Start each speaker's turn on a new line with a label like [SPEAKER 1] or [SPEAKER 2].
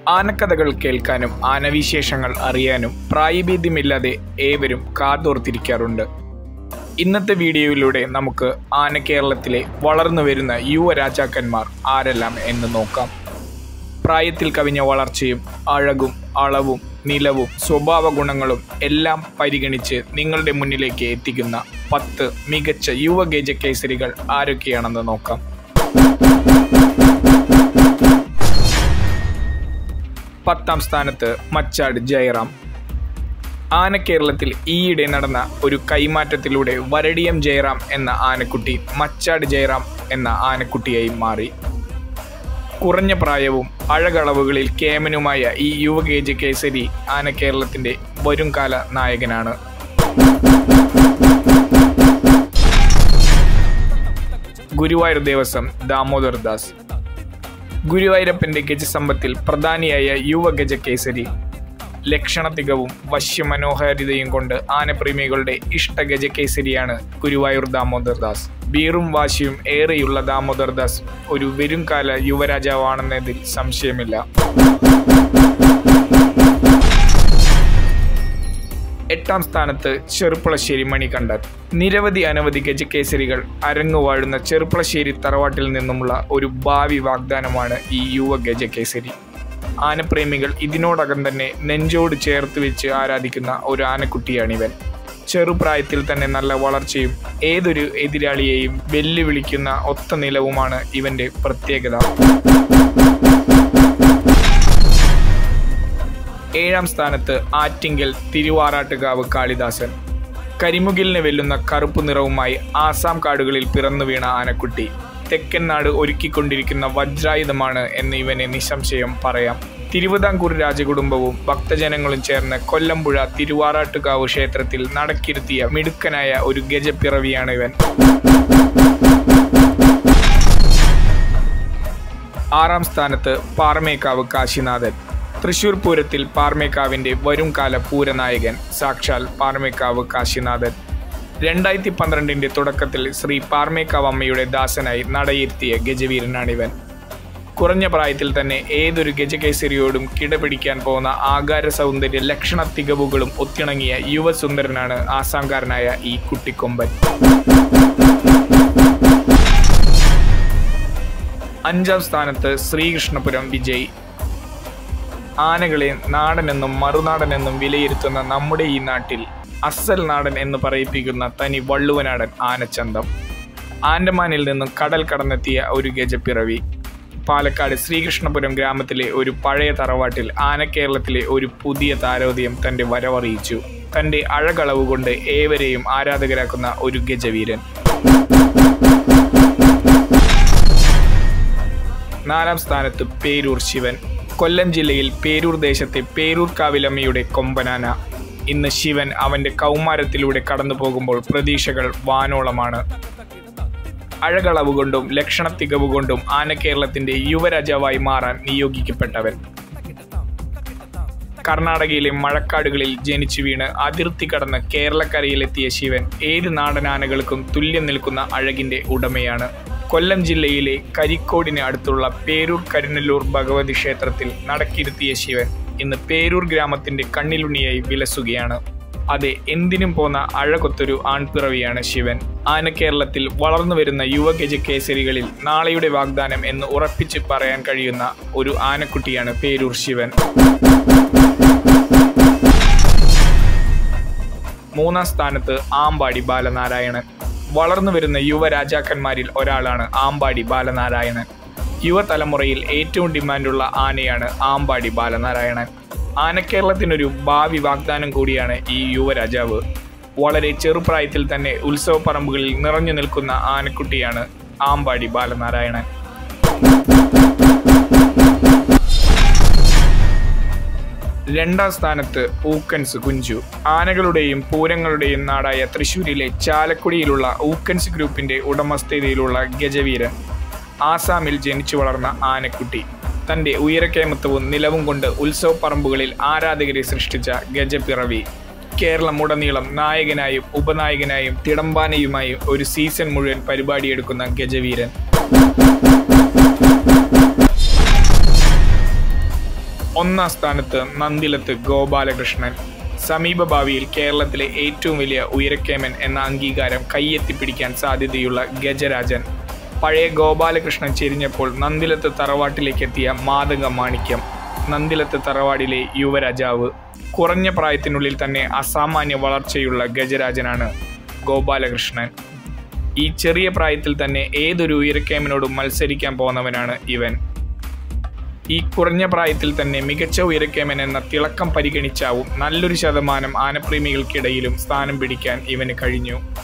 [SPEAKER 1] ആനക്കഥകൾ കേൾക്കാനും ആനവിശേഷങ്ങൾ അറിയാനും പ്രായഭേദ്യമില്ലാതെ ഏവരും കാതോർത്തിരിക്കാറുണ്ട് ഇന്നത്തെ വീഡിയോയിലൂടെ നമുക്ക് ആന കേരളത്തിലെ വളർന്നു വരുന്ന യുവ രാജാക്കന്മാർ ആരെല്ലാം എന്ന് നോക്കാം പ്രായത്തിൽ കവിഞ്ഞ വളർച്ചയും അഴകും അളവും നിലവും സ്വഭാവ ഗുണങ്ങളും എല്ലാം പരിഗണിച്ച് നിങ്ങളുടെ മുന്നിലേക്ക് എത്തിക്കുന്ന പത്ത് മികച്ച യുവ ഗജ കേസരികൾ ആരൊക്കെയാണെന്ന് നോക്കാം പത്താം സ്ഥാനത്ത് മച്ചാട് ജയറാം ആന കേരളത്തിൽ ഈയിടെ നടന്ന ഒരു കൈമാറ്റത്തിലൂടെ വരടിയം ജയറാം എന്ന ആനക്കുട്ടി മച്ചാട് ജയറാം എന്ന ആനക്കുട്ടിയായി മാറി കുറഞ്ഞ പ്രായവും അഴകളവുകളിൽ കേമനുമായ ഈ യുവഗേജ് കേസരി ആന കേരളത്തിന്റെ വരുംകാല നായകനാണ് ഗുരുവായൂർ ദേവസ്വം ദാമോദർ ദാസ് ഗുരുവായൂരപ്പന്റെ ഗജസമ്പത്തിൽ പ്രധാനിയായ യുവ ഗജ കേസരി ലക്ഷണത്തികവും വശ്യമനോഹാരിതയും കൊണ്ട് ആനപ്രേമികളുടെ ഇഷ്ട ഗജ കേസരിയാണ് ഗുരുവായൂർ ദാമോദർ ദാസ് ബീറും വാശിയും ഏറെയുള്ള ദാമോദർ ദാസ് ഒരു വരുംകാല യുവരാജാവാണെന്നതിൽ സംശയമില്ല എട്ടാം സ്ഥാനത്ത് ചെറുപ്പളശ്ശേരി മണികണ്ഠൻ നിരവധി അനവധി ഗജകേസരികൾ അരങ്ങുവാഴുന്ന ചെറുപ്പളശ്ശേരി തറവാട്ടിൽ നിന്നുമുള്ള ഒരു ഭാവി വാഗ്ദാനമാണ് ഈ യുവ ഗജകേസരി ആനപ്രേമികൾ ഇതിനോടകം തന്നെ നെഞ്ചോട് ചേർത്ത് വെച്ച് ആരാധിക്കുന്ന ഒരു ആനക്കുട്ടിയാണിവൻ ചെറുപ്രായത്തിൽ തന്നെ നല്ല വളർച്ചയും ഏതൊരു എതിരാളിയെയും വെല്ലുവിളിക്കുന്ന ഒത്ത നിലവുമാണ് ഇവന്റെ പ്രത്യേകത ഏഴാം സ്ഥാനത്ത് ആറ്റിങ്കൽ തിരുവാറാട്ടുകാവ് കാളിദാസൻ കരിമുകിലിനെ വെല്ലുന്ന കറുപ്പ് നിറവുമായി ആസാം കാടുകളിൽ പിറന്നു വീണ ആനക്കുട്ടി തെക്കൻ നാട് ഒരുക്കിക്കൊണ്ടിരിക്കുന്ന വജ്രായുധമാണ് എന്ന് ഇവനെ നിസ്സംശയം പറയാം തിരുവിതാംകൂർ രാജകുടുംബവും ഭക്തജനങ്ങളും ചേർന്ന് കൊല്ലമ്പുഴ തിരുവാറാട്ടുകാവ് ക്ഷേത്രത്തിൽ നടക്കിരുത്തിയ മിടുക്കനായ ഒരു ഗജപ്പിറവിയാണ് ഇവൻ ആറാം സ്ഥാനത്ത് പാറമേക്കാവ് കാശിനാഥൻ തൃശൂർ പൂരത്തിൽ പാർമേക്കാവിന്റെ വരുംകാല പൂരനായകൻ സാക്ഷാൽ പാർമേക്കാവ് കാശിനാഥൻ രണ്ടായിരത്തി പന്ത്രണ്ടിന്റെ തുടക്കത്തിൽ ശ്രീ പാർമേക്കാവ് അമ്മയുടെ ദാസനായി നടയിരുത്തിയ ഗജവീരനാണിവൻ കുറഞ്ഞ പ്രായത്തിൽ തന്നെ ഏതൊരു ഗജകേസരിയോടും കിടപിടിക്കാൻ പോകുന്ന ആകാര സൗന്ദര്യ ലക്ഷണ തികവുകളും ഒത്തിണങ്ങിയ യുവസുന്ദരനാണ് ആസാംകാരനായ ഈ കുട്ടിക്കൊമ്പൻ അഞ്ചാം സ്ഥാനത്ത് ശ്രീകൃഷ്ണപുരം വിജയ് ആനകളെ നാടനെന്നും മറുനാടനെന്നും വിലയിരുത്തുന്ന നമ്മുടെ ഈ നാട്ടിൽ അസൽ നാടൻ എന്ന് പറയിപ്പിക്കുന്ന തനി വള്ളുവനാടൻ ആനച്ചന്തം ആൻഡമാനിൽ നിന്നും കടൽ കടന്നെത്തിയ ഒരു ഗജപ്പിറവി പാലക്കാട് ശ്രീകൃഷ്ണപുരം ഗ്രാമത്തിലെ ഒരു പഴയ തറവാട്ടിൽ ആനക്കേരളത്തിലെ ഒരു പുതിയ താരോദയം തന്റെ വരവറിയിച്ചു തന്റെ അഴകളവ് കൊണ്ട് ഏവരെയും ആരാധകരാക്കുന്ന ഒരു ഗജവീരൻ നാലാം സ്ഥാനത്ത് പേരൂർ ശിവൻ കൊല്ലം ജില്ലയിൽ പേരൂർ ദേശത്തെ പേരൂർ കാവിലമ്മയുടെ കൊമ്പനാന ഇന്ന് ശിവൻ അവന്റെ കൗമാരത്തിലൂടെ കടന്നു പോകുമ്പോൾ പ്രതീക്ഷകൾ വാനോളമാണ് അഴകളവ് കൊണ്ടും ലക്ഷണത്തികവ് കൊണ്ടും ആന കേരളത്തിന്റെ യുവരാജാവായി മാറാൻ നിയോഗിക്കപ്പെട്ടവൻ കർണാടകയിലെ മഴക്കാടുകളിൽ ജനിച്ചു വീണ് അതിർത്തി കടന്ന് കേരളക്കരയിലെത്തിയ ശിവൻ ഏത് നാടനാനകൾക്കും തുല്യം നിൽക്കുന്ന അഴകിന്റെ ഉടമയാണ് കൊല്ലം ജില്ലയിലെ കരിക്കോടിന് അടുത്തുള്ള പേരൂർ കരുനല്ലൂർ ഭഗവതി ക്ഷേത്രത്തിൽ നടക്കിരുത്തിയ ശിവൻ ഇന്ന് പേരൂർ ഗ്രാമത്തിന്റെ കണ്ണിലുണ്ണിയായി വിലസുകയാണ് അതെ എന്തിനും പോന്ന അഴകൊത്തൊരു ആൺപിറവിയാണ് ശിവൻ ആന കേരളത്തിൽ വളർന്നു വരുന്ന യുവഗജ കേസരികളിൽ നാളെയുടെ വാഗ്ദാനം എന്ന് ഉറപ്പിച്ച് പറയാൻ കഴിയുന്ന ഒരു ആനക്കുട്ടിയാണ് പേരൂർ ശിവൻ മൂന്നാം സ്ഥാനത്ത് ആമ്പാടി ബാലനാരായണൻ വളർന്നു വരുന്ന യുവ രാജാക്കന്മാരിൽ ഒരാളാണ് ആമ്പാടി ബാലനാരായണൻ യുവതലമുറയിൽ ഏറ്റവും ഡിമാൻഡുള്ള ആനയാണ് ആമ്പാടി ബാലനാരായണൻ ആനക്കേരളത്തിനൊരു ഭാവി വാഗ്ദാനം കൂടിയാണ് ഈ യുവരാജാവ് വളരെ ചെറുപ്രായത്തിൽ തന്നെ ഉത്സവപ്പറമ്പുകളിൽ നിറഞ്ഞു നിൽക്കുന്ന ആനക്കുട്ടിയാണ് ആമ്പാടി ബാലനാരായണൻ രണ്ടാം സ്ഥാനത്ത് ഊക്കൻസ് കുഞ്ചു ആനകളുടെയും പൂരങ്ങളുടെയും നാടായ തൃശൂരിലെ ചാലക്കുടിയിലുള്ള ഊക്കൻസ് ഗ്രൂപ്പിന്റെ ഉടമസ്ഥതയിലുള്ള ഗജവീരൻ ആസാമിൽ ജനിച്ചു വളർന്ന ആനക്കുട്ടി തന്റെ ഉയരക്കേമത്വവും നിലവും കൊണ്ട് ഉത്സവപ്പറമ്പുകളിൽ ആരാധകരെ സൃഷ്ടിച്ച ഗജപ്പിറവി കേരളമുടനീളം നായകനായും ഉപനായകനായും തിടമ്പാനയുമായും ഒരു സീസൺ മുഴുവൻ പരിപാടിയെടുക്കുന്ന ഗജവീരൻ ഒന്നാം സ്ഥാനത്ത് നന്ദിലത്ത് ഗോപാലകൃഷ്ണൻ സമീപ ഭാവിയിൽ കേരളത്തിലെ ഏറ്റവും വലിയ ഉയരക്കേമൻ എന്ന അംഗീകാരം കൈയെത്തിപ്പിടിക്കാൻ സാധ്യതയുള്ള ഗജരാജൻ പഴയ ഗോപാലകൃഷ്ണൻ ചെരിഞ്ഞപ്പോൾ നന്ദിലത്ത് തറവാട്ടിലേക്കെത്തിയ മാതക മാണിക്യം നന്ദിലത്ത് തറവാടിലെ യുവരാജാവ് കുറഞ്ഞ പ്രായത്തിനുള്ളിൽ തന്നെ അസാമാന്യ വളർച്ചയുള്ള ഗജരാജനാണ് ഗോപാലകൃഷ്ണൻ ഈ ചെറിയ പ്രായത്തിൽ തന്നെ ഏതൊരു ഉയരക്കേമനോടും മത്സരിക്കാൻ പോകുന്നവനാണ് ഇവൻ ഈ കുറഞ്ഞ പ്രായത്തിൽ തന്നെ മികച്ച ഉയരക്കേമൻ എന്ന തിളക്കം പരിഗണിച്ചാവും നല്ലൊരു ശതമാനം ആനപ്രേമികൾക്കിടയിലും സ്ഥാനം പിടിക്കാൻ ഇവന് കഴിഞ്ഞു